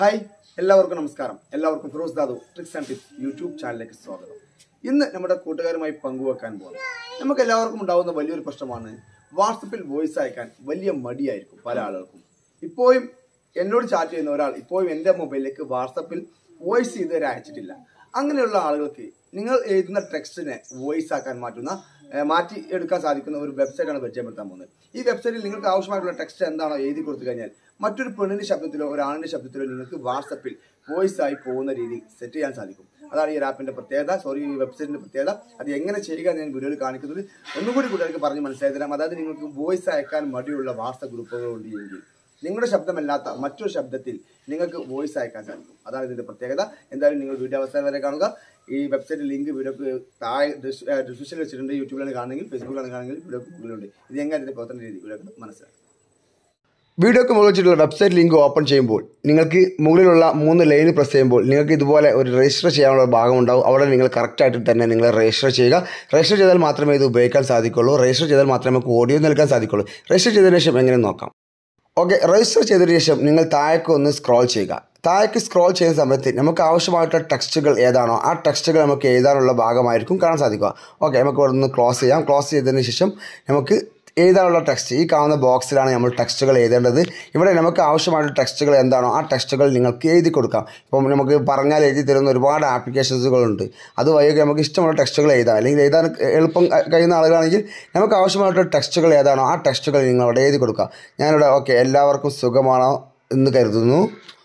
Hi എല്ലാവർക്കും നമസ്കാരം എല്ലാവർക്കും Firoz Dadu tricks and tips YouTube ചാനലിലേക്ക് സ്വാഗതം ഇന്ന് നമ്മുടെ കൂട്ടുകാരുമായി പങ്കുവെക്കാൻ പോകുന്നത് നമുക്ക് എല്ലാവർക്കും ഉണ്ടാകുന്ന വലിയൊരു പ്രശ്നമാണ് വാട്സപ്പിൽ വോയിസ് അയക്കാൻ വലിയ മടിയായിരിക്കും പല ആളുകൾക്കും ഇപ്പോഴും എന്നോട് ചാറ്റ് ചെയ്യുന്ന ഒരാൾ ഇപ്പോഴും എൻ്റെ മൊബൈലിലേക്ക് വാട്സപ്പിൽ വോയിസ് ഇതുവരെ അയച്ചിട്ടില്ല അങ്ങനെയുള്ള ആളുകൾക്ക് നിങ്ങൾ എഴുതുന്ന ടെക്സ്റ്റിനെ വോയിസ് ആക്കാൻ മാറ്റുന്ന ഏഹ്, മാറ്റി എടുക്കാൻ സാധിക്കുന്ന ഒരു വെബ്സൈറ്റാണ് പരിചയപ്പെടുത്താൻ പോകുന്നത് ഈ വെബ്സൈറ്റിൽ നിങ്ങൾക്ക് ആവശ്യമായിട്ടുള്ള ടെക്സ്റ്റ് എന്താണോ എഴുതി കൊടുത്തു കഴിഞ്ഞാൽ മറ്റൊരു പെണ്ണിന്റെ ശബ്ദത്തിലോ ഒരു ആണിന്റെ ശബ്ദത്തിലോ നിങ്ങൾക്ക് വാട്സപ്പിൽ വോയിസ് ആയി പോകുന്ന രീതിയിൽ സെറ്റ് ചെയ്യാൻ സാധിക്കും അതാണ് ഈ ആപ്പിന്റെ പ്രത്യേകത സോറി ഈ വെബ്സൈറ്റിന്റെ പ്രത്യേകത അത് എങ്ങനെ ചെയ്യുക എന്ന് ഞാൻ വീഡിയോയിൽ കാണിക്കുന്നത് ഒന്നുകൂടി കൂട്ടുകാർക്ക് പറഞ്ഞ് മനസ്സിലാക്കി തരാം അതായത് നിങ്ങൾക്ക് വോയിസ് അയക്കാൻ മടിയുള്ള വാട്സപ്പ് ഗ്രൂപ്പുകളുണ്ട് എങ്കിൽ നിങ്ങളുടെ ശബ്ദമല്ലാത്ത മറ്റൊരു ശബ്ദത്തിൽ നിങ്ങൾക്ക് വോയിസ് അയക്കാൻ സാധിക്കും അതാണ് ഇതിന്റെ പ്രത്യേകത എന്തായാലും നിങ്ങൾ വീഡിയോ അവസാനം വരെ കാണുക ഈ വെബ്സൈറ്റ് ലിങ്ക് വീഡിയോക്ക് താഴെ ഡിസ്ക്രിപ്ഷനിൽ വെച്ചിട്ടുണ്ട് യൂട്യൂബിലാണ് കാണുന്നെങ്കിൽ ഫേസ്ബുക്കിലാണ് കാണുന്നെങ്കിൽ വീഡിയോ ഗൂഗിളുണ്ട് ഇത് എങ്ങനെ അതിന്റെ പ്രവർത്തന രീതി വീഡിയോ മനസ്സിലാക്കാം വീഡിയോക്ക് മുകളിൽ വെച്ചിട്ടുള്ള വെബ്സൈറ്റ് ലിങ്ക് ഓപ്പൺ ചെയ്യുമ്പോൾ നിങ്ങൾക്ക് മുകളിലുള്ള മൂന്ന് ലൈന് പ്രസ് ചെയ്യുമ്പോൾ നിങ്ങൾക്ക് ഇതുപോലെ ഒരു രജിസ്റ്റർ ചെയ്യാനുള്ള ഭാഗം ഉണ്ടാവും അവിടെ നിങ്ങൾ കറക്റ്റായിട്ട് തന്നെ നിങ്ങൾ രജിസ്റ്റർ ചെയ്യുക രജിസ്റ്റർ ചെയ്താൽ മാത്രമേ ഇത് ഉപയോഗിക്കാൻ സാധിക്കുള്ളൂ രജിസ്റ്റർ ചെയ്താൽ മാത്രമേ നമുക്ക് ഓഡിയോ നൽകാൻ സാധിക്കുള്ളൂ രജിസ്റ്റർ ചെയ്തതിനു ശേഷം എങ്ങനെ നോക്കാം ഓക്കെ രജിസ്റ്റർ ചെയ്തതിനു ശേഷം നിങ്ങൾ താഴേക്ക് ഒന്ന് സ്ക്രോൾ ചെയ്യുക താഴേക്ക് സ്ക്രോൾ ചെയ്യുന്ന സമയത്ത് നമുക്ക് ആവശ്യമായിട്ടുള്ള ടെക്സ്റ്റുകൾ ഏതാണോ ആ ടെക്സ്റ്റുകൾ നമുക്ക് എഴുതാനുള്ള ഭാഗമായിരിക്കും കാണാൻ സാധിക്കുക ഓക്കെ നമുക്ക് ഇവിടെ നിന്ന് ക്ലോസ് ചെയ്യാം ക്ലോസ് ചെയ്തതിന് ശേഷം നമുക്ക് എഴുതാനുള്ള ടെക്സ്റ്റ് ഈ കാണുന്ന ബോക്സിലാണ് നമ്മൾ ടെക്സ്റ്റുകൾ എഴുതേണ്ടത് ഇവിടെ നമുക്ക് ആവശ്യമായിട്ടുള്ള ടെക്സ്റ്റുകൾ എന്താണോ ആ ടെക്സ്റ്റുകൾ നിങ്ങൾക്ക് എഴുതി കൊടുക്കാം ഇപ്പം നമുക്ക് പറഞ്ഞാൽ എഴുതി തരുന്ന ഒരുപാട് ആപ്ലിക്കേഷൻസുകളുണ്ട് അതുവഴി നമുക്ക് ഇഷ്ടമുള്ള ടെക്സ്റ്റുകൾ എഴുതാം അല്ലെങ്കിൽ എഴുതാൻ എളുപ്പം കഴിയുന്ന ആളുകളാണെങ്കിൽ നമുക്ക് ആവശ്യമായിട്ടുള്ള ടെക്സ്റ്റുകൾ ഏതാണോ ആ ടെക്സ്റ്റുകൾ നിങ്ങൾ അവിടെ എഴുതി കൊടുക്കുക ഞാനിവിടെ ഓക്കെ എല്ലാവർക്കും സുഖമാണോ എന്ന് കരുതുന്നു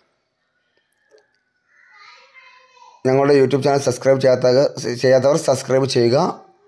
ഞങ്ങളുടെ യൂട്യൂബ് ചാനൽ സബ്സ്ക്രൈബ് ചെയ്യാത്ത ചെയ്യാത്തവർ സബ്സ്ക്രൈബ് ചെയ്യുക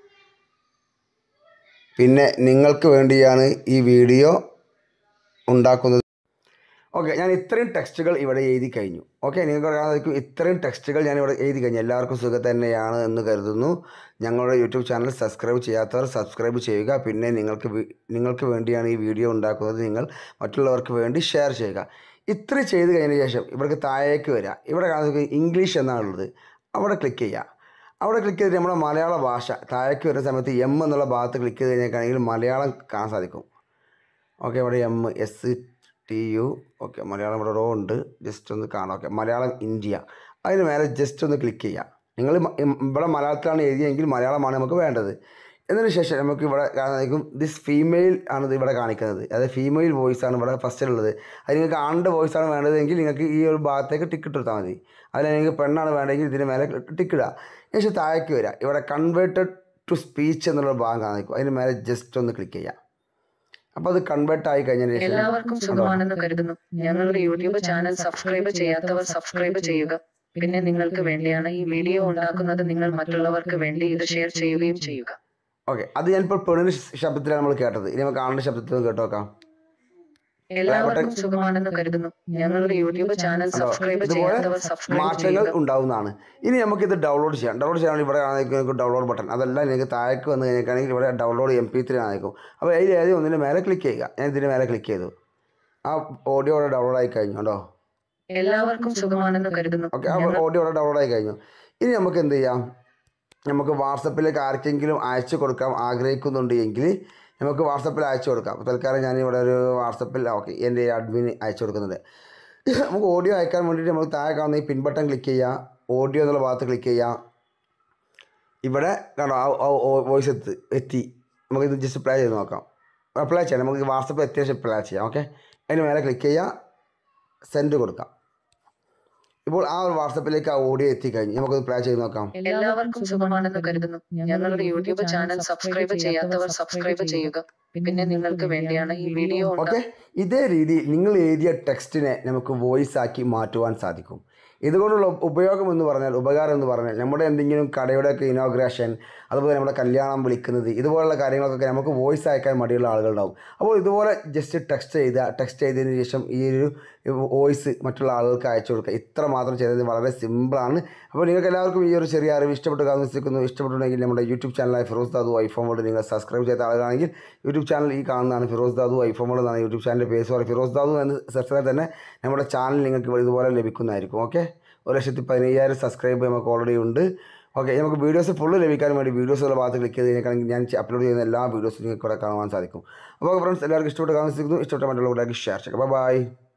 പിന്നെ നിങ്ങൾക്ക് വേണ്ടിയാണ് ഈ വീഡിയോ ഉണ്ടാക്കുന്നത് ഓക്കെ ഞാൻ ഇത്രയും ടെക്സ്റ്റുകൾ ഇവിടെ എഴുതി കഴിഞ്ഞു ഓക്കെ നിങ്ങൾക്ക് അറിയാമായിരിക്കും ഇത്രയും ടെക്സ്റ്റുകൾ ഞാൻ ഇവിടെ എഴുതി കഴിഞ്ഞു എല്ലാവർക്കും സുഖം തന്നെയാണ് എന്ന് കരുതുന്നു ഞങ്ങളുടെ യൂട്യൂബ് ചാനൽ സബ്സ്ക്രൈബ് ചെയ്യാത്തവർ സബ്സ്ക്രൈബ് ചെയ്യുക പിന്നെ നിങ്ങൾക്ക് വി- നിങ്ങൾക്ക് വേണ്ടിയാണ് ഈ വീഡിയോ ഉണ്ടാക്കുന്നത് നിങ്ങൾ മറ്റുള്ളവർക്ക് വേണ്ടി ഷെയർ ചെയ്യുക ഇത്ര ചെയ്ത് കഴിഞ്ഞ ശേഷം ഇവർക്ക് താഴേക്ക് വരിക ഇവിടെ കാണുന്നത് ഇംഗ്ലീഷ് എന്നാണുള്ളത് അവിടെ ക്ലിക്ക് ചെയ്യുക അവിടെ ക്ലിക്ക് ചെയ്തിട്ട് നമ്മുടെ മലയാള ഭാഷ താഴേക്ക് വരുന്ന സമയത്ത് എം എന്നുള്ള ഭാഗത്ത് ക്ലിക്ക് ചെയ്ത് കഴിഞ്ഞാൽ മലയാളം കാണാൻ സാധിക്കും ഓക്കെ ഇവിടെ M S T U okay Malayalam ഇവിടെ റോ ഉണ്ട് ജസ്റ്റ് ഒന്ന് കാണാം ഓക്കെ മലയാളം ഇന്ത്യ അതിന് മേലെ ജസ്റ്റ് ഒന്ന് ക്ലിക്ക് ചെയ്യുക നിങ്ങൾ മ- ഇം- ഇവിടെ മലയാളത്തിലാണ് എഴുതിയെങ്കിൽ മലയാളമാണ് നമുക്ക് വേണ്ടത് എന്നതിന് ശേഷം നമുക്ക് ഇവിടെ കാണാൻ ദിസ് ഫീമെയിൽ ആണ് ഇത് ഇവിടെ കാണിക്കുന്നത് അതായത് ഫീമെയിൽ വോയിസ് ആണ് ഇവിടെ ഫസ്റ്റിലുള്ളത് അത് നിങ്ങൾക്ക് ആണിൻ്റെ വോയിസ് ആണ് വേണ്ടതെങ്കിൽ നിങ്ങൾക്ക് ഈ ഒരു ഭാഗത്തേക്ക് ടിക്കറ്റ് എടുത്താൽ മതി അതിൽ നിങ്ങൾക്ക് പെണ്ണാണ് വേണ്ടതെങ്കിൽ ഇതിന് മേലെ ടിക്ക് ഇടുക ശേഷം താഴേക്ക് വരിക ഇവിടെ കൺവേർട്ടഡ് ടു സ്പീച്ച് എന്നുള്ള ഭാഗം കാണിക്കും അതിന് മേലെ ജസ്റ്റ് ഒന്ന് ക്ലിക്ക് ചെയ്യുക അപ്പോൾ അത് കൺവേർട്ട് ആയി കഴിഞ്ഞതിന് ശേഷം എല്ലാവർക്കും സുഖമാണെന്ന് കരുതുന്നു ഞങ്ങളുടെ യൂട്യൂബ് ചാനൽ സബ്സ്ക്രൈബ് ചെയ്യാത്തവർ സബ്സ്ക്രൈബ് ചെയ്യുക പിന്നെ നിങ്ങൾക്ക് വേണ്ടിയാണ് ഈ വീഡിയോ ഉണ്ടാക്കുന്നത് നിങ്ങൾ മറ്റുള്ളവർക്ക് വേണ്ടി ഇത് ഷെയർ ചെയ്യുകയും ചെയ്യുക ഓക്കെ അത് ഞാനിപ്പോൾ പെണ്ണിൻ്റെ ശബ്ദത്തിലാണ് നമ്മൾ കേട്ടത് ഇനി നമുക്ക് ആണിൻ്റെ ശബ്ദത്തിൽ നിന്ന് കേട്ടോ നോക്കാം എല്ലാവർക്കും സുഖമാണെന്ന് കരുതുന്നു ഞങ്ങളുടെ യൂട്യൂബ് ചാനൽ കണ്ടോ? സബ്സ്ക്രൈബ് ഇതുപോലെ ചെയ്യാത്തവർ സബ്സ്ക്രൈബ് മാറ്റങ്ങൾ ചെയ്യുക ഉണ്ടാവുന്നതാണ് ഇനി നമുക്ക് ഇത് ഡൗൺലോഡ് ചെയ്യാം ഡൗൺലോഡ് ചെയ്യാൻ ഇവിടെ നിങ്ങൾക്ക് ഡൗൺലോഡ് ബട്ടൺ അതല്ല നിങ്ങൾക്ക് താഴേക്ക് വന്ന് കഴിഞ്ഞാൽ ഇവിടെ ഡൗൺലോഡ് എം പി ത്രീ ആയിരിക്കും അപ്പോൾ അതിൽ ഏതെങ്കിലും ഒന്നിൻ്റെ മേലെ ക്ലിക്ക് ചെയ്യുക ഞാൻ ഇതിന് മേലെ ക്ലിക്ക് ചെയ്തു ആ ഓഡിയോ അവിടെ ഡൗൺലോഡ് ആയി കഴിഞ്ഞു കേട്ടോ എല്ലാവർക്കും സുഖമാണെന്ന് കരുതുന്നു ഓക്കെ ആ ഓഡിയോ അവിടെ ഡൗൺലോഡ് ആയി കഴിഞ്ഞു ഇനി നമുക്ക് എന്ത് ചെയ്യാം നമുക്ക് വാട്സപ്പിലേക്ക് ആർക്കെങ്കിലും അയച്ചു കൊടുക്കാൻ ആഗ്രഹിക്കുന്നുണ്ട് എങ്കിൽ നമുക്ക് വാട്സപ്പിൽ അയച്ചു കൊടുക്കാം അപ്പോൾ തൽക്കാലം ഞാൻ ഇവിടെ ഒരു വാട്സപ്പിൽ ഓക്കെ എൻ്റെ അഡ്മിന് അയച്ചു കൊടുക്കുന്നുണ്ട് നമുക്ക് ഓഡിയോ അയക്കാൻ വേണ്ടിയിട്ട് നമുക്ക് താഴെ കാണുന്ന ഈ പിൻ ബട്ടൺ ക്ലിക്ക് ചെയ്യുക ഓഡിയോ എന്നുള്ള ഭാഗത്ത് ക്ലിക്ക് ചെയ്യുക ഇവിടെ കണ്ടോ ആ വോയിസ് എത്തി എത്തി നമുക്ക് ഇത് ജസ്റ്റ് പ്ലേ ചെയ്ത് നോക്കാം അപ്ലൈ ചെയ്യാം നമുക്ക് വാട്സപ്പിൽ എത്തിയ ശേഷം അപ്ലൈ ചെയ്യാം ഓക്കെ അതിന് മേലെ ക്ലിക്ക് ചെയ്യുക സെൻഡ് കൊടുക്കാം ഇപ്പോൾ ആ ഒരു വാട്സപ്പിലേക്ക് ആ ഓഡിയോ എത്തിക്കഴിഞ്ഞ് നമുക്കത് പ്ലേ ചെയ്ത് നോക്കാം എല്ലാവർക്കും സുഖമാണെന്ന് കരുതുന്നു ഞങ്ങളുടെ യൂട്യൂബ് ചാനൽ സബ്സ്ക്രൈബ് ചെയ്യാത്തവർ സബ്സ്ക്രൈബ് ചെയ്യുക പിന്നെ നിങ്ങൾക്ക് വേണ്ടിയാണ് ഈ വീഡിയോ ഓക്കെ ഇതേ രീതിയിൽ നിങ്ങൾ എഴുതിയ ടെക്സ്റ്റിനെ നമുക്ക് വോയിസ് ആക്കി മാറ്റുവാൻ സാധിക്കും ഇതുകൊണ്ടുള്ള ഉപയോഗം എന്ന് പറഞ്ഞാൽ ഉപകാരം എന്ന് പറഞ്ഞാൽ നമ്മുടെ എന്തെങ്കിലും കടയുടെയൊക്കെ ഇനോഗ്രേഷൻ അതുപോലെ നമ്മുടെ കല്യാണം വിളിക്കുന്നത് ഇതുപോലുള്ള കാര്യങ്ങൾക്കൊക്കെ നമുക്ക് വോയിസ് അയക്കാൻ മടിയുള്ള ആളുകളുണ്ടാവും അപ്പോൾ ഇതുപോലെ ജസ്റ്റ് ടെക്സ്റ്റ് ചെയ്ത ടെക്സ്റ്റ് ചെയ്തതിന് ശേഷം ഈ ഒരു വോയിസ് മറ്റുള്ള ആളുകൾക്ക് അയച്ചു കൊടുക്കുക ഇത്ര മാത്രം ചെയ്തത് വളരെ സിമ്പിളാണ് അപ്പോൾ നിങ്ങൾക്ക് എല്ലാവർക്കും ഈ ഒരു ചെറിയ അറിവ് ഇഷ്ടപ്പെട്ട് താമസിക്കുന്നു ഇഷ്ടപ്പെട്ടുണ്ടെങ്കിൽ നമ്മുടെ യൂട്യൂബ് ചാനലായ ഫിറോസ് ദാദു ഐഫോൺ വേൾഡ് നിങ്ങൾ സബ്സ്ക്രൈബ് ചെയ്ത ആളുകളാണെങ്കിൽ യൂട്യൂബ് ചാനൽ ഈ കാണുന്നതാണ് ഫിറോസ് ദാദു ഐഫോൺ വേൾഡ് എന്നാണ് യൂട്യൂബ് ചാനലിൻ്റെ പേര് പറയും ഫിറോസ് ദാദു എന്ന് സെർച്ച് ചെയ്താൽ തന്നെ നമ്മുടെ ചാനൽ നിങ്ങൾക്ക് ഇതുപോലെ ലഭിക്കുന്നതായിരിക്കും ഓക്കെ ഒരു ലക്ഷത്തി പതിനയ്യായിരം സബ്സ്ക്രൈബ് നമുക്ക് ഓൾറെഡി ഉണ്ട് ഓക്കെ നമുക്ക് വീഡിയോസ് ഫുള്ള് ലഭിക്കാൻ വേണ്ടി വീഡിയോസുള്ള ഭാഗത്ത് ക്ലിക്ക് ചെയ്ത് കഴിഞ്ഞാൽ ഞാൻ അപ്ലോഡ് ചെയ്യുന്ന എല്ലാ വീഡിയോസും നിങ്ങൾക്ക് ഇവിടെ കാണുവാൻ സാധിക്കും അപ്പോൾ ഫ്രണ്ട്സ് എല്ലാവർക്കും ഇഷ്ടപ്പെട്ട് കാണാൻ ഇഷ്ടപ്പെട്ട മറ്റുള്ളവർക്ക് ഷെയർ ചെയ്യുക ബൈ